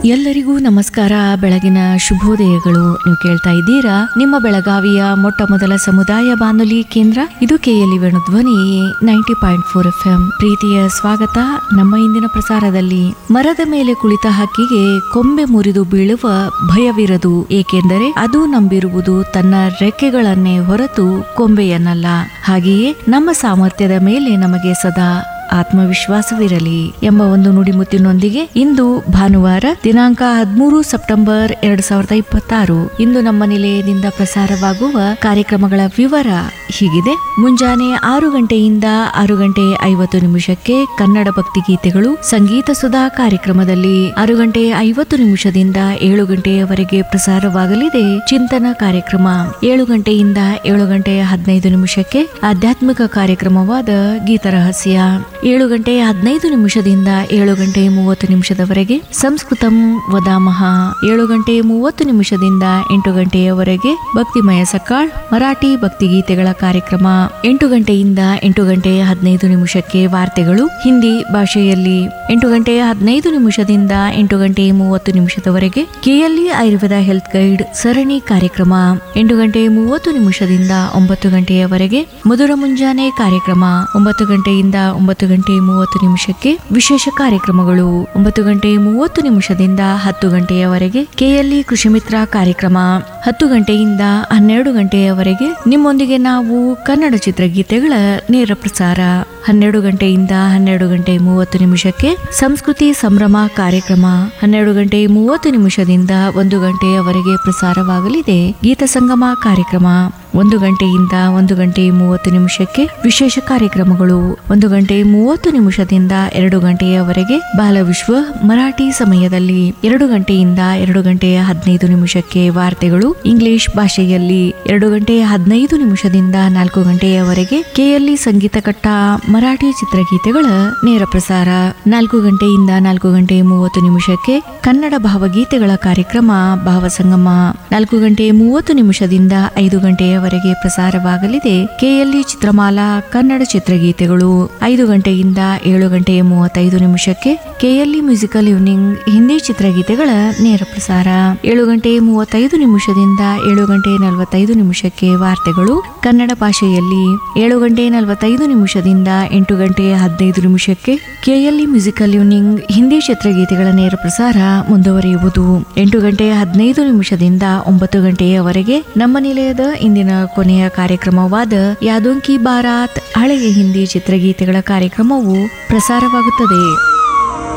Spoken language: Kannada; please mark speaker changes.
Speaker 1: ಎಲ್ಲರಿಗೂ ನಮಸ್ಕಾರ ಬೆಳಗಿನ ಶುಭೋದಯಗಳು ನೀವು ಕೇಳ್ತಾ ಇದ್ದೀರಾ ನಿಮ್ಮ ಬೆಳಗಾವಿಯ ಮೊಟ್ಟ ಮೊದಲ ಸಮುದಾಯ ಬಾನುಲಿ ಕೇಂದ್ರ ಇದು ಕೆಎಲ್ಇ ಧ್ವನಿ ninety point four F M ಪ್ರೀತಿಯ ಸ್ವಾಗತ ನಮ್ಮ ಇಂದಿನ ಪ್ರಸಾರದಲ್ಲಿ ಮರದ ಮೇಲೆ ಕುಳಿತ ಹಕ್ಕಿಗೆ ಕೊಂಬೆ ಮುರಿದು ಬೀಳುವ ಭಯವಿರದು ಏಕೆಂದರೆ ಅದು ನಂಬಿರುವುದು ತನ್ನ ರೆಕ್ಕೆಗಳನ್ನೇ ಹೊರತು ಕೊಂಬೆಯನ್ನಲ್ಲ ಹಾಗೆಯೇ ನಮ್ಮ ಸಾಮರ್ಥ್ಯದ ಮೇಲೆ ನಮಗೆ ಸದಾ ಆತ್ಮವಿಶ್ವಾಸವಿರಲಿ ಎಂಬ ಒಂದು ನುಡಿಮುತ್ತಿನೊಂದಿಗೆ ಇಂದು ಭಾನುವಾರ ದಿನಾಂಕ ಹದಿಮೂರು ಸೆಪ್ಟೆಂಬರ್ ಎರಡ್ ಸಾವಿರದ ಇಪ್ಪತ್ತಾರು ಇಂದು ನಮ್ಮ ನಿಲಯದಿಂದ ಪ್ರಸಾರವಾಗುವ ಕಾರ್ಯಕ್ರಮಗಳ ವಿವರ ಹೀಗಿದೆ ಮುಂಜಾನೆ ಆರು ಗಂಟೆಯಿಂದ ಆರು ಗಂಟೆ ಐವತ್ತು ನಿಮಿಷಕ್ಕೆ ಕನ್ನಡ ಭಕ್ತಿಗೀತೆಗಳು ಸಂಗೀತ ಸುಧಾ ಕಾರ್ಯಕ್ರಮದಲ್ಲಿ ಆರು ಗಂಟೆ ಐವತ್ತು ನಿಮಿಷದಿಂದ ಏಳು ಗಂಟೆಯವರೆಗೆ ಪ್ರಸಾರವಾಗಲಿದೆ ಚಿಂತನ ಕಾರ್ಯಕ್ರಮ ಏಳು ಗಂಟೆಯಿಂದ ಏಳು ಗಂಟೆ ಹದಿನೈದು ನಿಮಿಷಕ್ಕೆ ಆಧ್ಯಾತ್ಮಿಕ ಕಾರ್ಯಕ್ರಮವಾದ ಗೀತರಹಸ್ಯ ಏಳು ಗಂಟೆ ಹದಿನೈದು ನಿಮಿಷದಿಂದ ಏಳು ಗಂಟೆ ಮೂವತ್ತು ನಿಮಿಷದವರೆಗೆ ಸಂಸ್ಕೃತಂ ವದಾಮಹ ಏಳು ಗಂಟೆ ಮೂವತ್ತು ನಿಮಿಷದಿಂದ ಎಂಟು ಗಂಟೆಯವರೆಗೆ ಭಕ್ತಿಮಯ ಸಕಾಳ್ ಮರಾಠಿ ಭಕ್ತಿಗೀತೆಗಳ ಕಾರ್ಯಕ್ರಮ ಎಂಟು ಗಂಟೆಯಿಂದ ಎಂಟು ಗಂಟೆ ಹದಿನೈದು ನಿಮಿಷಕ್ಕೆ ವಾರ್ತೆಗಳು ಹಿಂದಿ ಭಾಷೆಯಲ್ಲಿ ಎಂಟು ಗಂಟೆ ಹದಿನೈದು ನಿಮಿಷದಿಂದ ಎಂಟು ಗಂಟೆ ಮೂವತ್ತು ನಿಮಿಷದವರೆಗೆ ಕೆಎಲ್ಇ ಆಯುರ್ವೇದ ಹೆಲ್ತ್ ಗೈಡ್ ಸರಣಿ ಕಾರ್ಯಕ್ರಮ ಎಂಟು ಗಂಟೆ ಮೂವತ್ತು ನಿಮಿಷದಿಂದ ಒಂಬತ್ತು ಗಂಟೆಯವರೆಗೆ ಮಧುರ ಮುಂಜಾನೆ ಕಾರ್ಯಕ್ರಮ ಒಂಬತ್ತು ಗಂಟೆಯಿಂದ ಒಂಬತ್ತು ಗಂಟೆ ಮೂವತ್ತು ನಿಮಿಷಕ್ಕೆ ವಿಶೇಷ ಕಾರ್ಯಕ್ರಮಗಳು ಒಂಬತ್ತು ಗಂಟೆ ಮೂವತ್ತು ನಿಮಿಷದಿಂದ ಹತ್ತು ಗಂಟೆಯವರೆಗೆ ಕೆಎಲ್ಇ ಕೃಷಿ ಮಿತ್ರ ಕಾರ್ಯಕ್ರಮ ಹತ್ತು ಗಂಟೆಯಿಂದ ಹನ್ನೆರಡು ಗಂಟೆಯವರೆಗೆ ನಿಮ್ಮೊಂದಿಗೆ ನಾವು ಕನ್ನಡ ಚಿತ್ರಗೀತೆಗಳ ನೇರ ಪ್ರಸಾರ ಹನ್ನೆರಡು ಗಂಟೆಯಿಂದ ಹನ್ನೆರಡು ಗಂಟೆ ಮೂವತ್ತು ನಿಮಿಷಕ್ಕೆ ಸಂಸ್ಕೃತಿ ಸಂಭ್ರಮ ಕಾರ್ಯಕ್ರಮ ಹನ್ನೆರಡು ಗಂಟೆ ಮೂವತ್ತು ನಿಮಿಷದಿಂದ ಒಂದು ಗಂಟೆಯವರೆಗೆ ಪ್ರಸಾರವಾಗಲಿದೆ ಗೀತ ಸಂಗಮ ಕಾರ್ಯಕ್ರಮ ಒಂದು ಗಂಟೆಯಿಂದ ಒಂದು ಗಂಟೆ ಮೂವತ್ತು ನಿಮಿಷಕ್ಕೆ ವಿಶೇಷ ಕಾರ್ಯಕ್ರಮಗಳು ಒಂದು ಗಂಟೆ ಮೂವತ್ತು ನಿಮಿಷದಿಂದ ಎರಡು ಗಂಟೆಯವರೆಗೆ ಬಾಲ ವಿಶ್ವ ಮರಾಠಿ ಸಮಯದಲ್ಲಿ ಎರಡು ಗಂಟೆಯಿಂದ ಎರಡು ಗಂಟೆ ಹದಿನೈದು ನಿಮಿಷಕ್ಕೆ ವಾರ್ತೆಗಳು ಇಂಗ್ಲಿಷ್ ಭಾಷೆಯಲ್ಲಿ ಎರಡು ಗಂಟೆ ಹದಿನೈದು ನಿಮಿಷದಿಂದ ನಾಲ್ಕು ಗಂಟೆಯವರೆಗೆ ಕೆಎಲ್ಇ ಸಂಗೀತ ಕಟ್ಟ ಮರಾಠಿ ಚಿತ್ರಗೀತೆಗಳ ನೇರ ಪ್ರಸಾರ ನಾಲ್ಕು ಗಂಟೆಯಿಂದ ನಾಲ್ಕು ಗಂಟೆ ಮೂವತ್ತು ನಿಮಿಷಕ್ಕೆ ಕನ್ನಡ ಭಾವಗೀತೆಗಳ ಕಾರ್ಯಕ್ರಮ ಭಾವಸಂಗಮ ನಾಲ್ಕು ಗಂಟೆ ಮೂವತ್ತು ನಿಮಿಷದಿಂದ ಐದು ಗಂಟೆಯವರೆಗೆ ಪ್ರಸಾರವಾಗಲಿದೆ ಕೆಎಲ್ಇ ಚಿತ್ರಮಾಲಾ ಕನ್ನಡ ಚಿತ್ರಗೀತೆಗಳು ಐದು ಗಂಟೆಯಿಂದ ಏಳು ಗಂಟೆ ಮೂವತ್ತೈದು ನಿಮಿಷಕ್ಕೆ ಕೆಎಲ್ಇ ಮ್ಯೂಸಿಕಲ್ ಈವ್ನಿಂಗ್ ಹಿಂದಿ ಚಿತ್ರಗೀತೆಗಳ ನೇರ ಪ್ರಸಾರ ಏಳು ಗಂಟೆ ಮೂವತ್ತೈದು ನಿಮಿಷದಿಂದ ಏಳು ಗಂಟೆ ನಲವತ್ತೈದು ನಿಮಿಷಕ್ಕೆ ವಾರ್ತೆಗಳು ಕನ್ನಡ ಭಾಷೆಯಲ್ಲಿ ಏಳು ಗಂಟೆ ನಲವತ್ತೈದು ನಿಮಿಷದಿಂದ ಎಂಟು ಗಂಟೆ ಹದಿನೈದು ನಿಮಿಷಕ್ಕೆ ಕೆಎಲ್ಇ ಮ್ಯೂಸಿಕಲ್ ಈವ್ನಿಂಗ್ ಹಿಂದಿ ಚಿತ್ರಗೀತೆಗಳ ನೇರ ಪ್ರಸಾರ ಮುಂದುವರಿಯುವುದು ಎಂಟು ಗಂಟೆ ಹದಿನೈದು ನಿಮಿಷದಿಂದ ಒಂಬತ್ತು ಗಂಟೆಯವರೆಗೆ ನಮ್ಮ ನಿಲಯದ ಇಂದಿನ ಕೊನೆಯ ಕಾರ್ಯಕ್ರಮವಾದ ಯಾದೋಂಕಿ ಬಾರಾತ್ ಹಳೆಯ ಹಿಂದಿ ಚಿತ್ರಗೀತೆಗಳ ಕಾರ್ಯಕ್ರಮವು ಪ್ರಸಾರವಾಗುತ್ತದೆ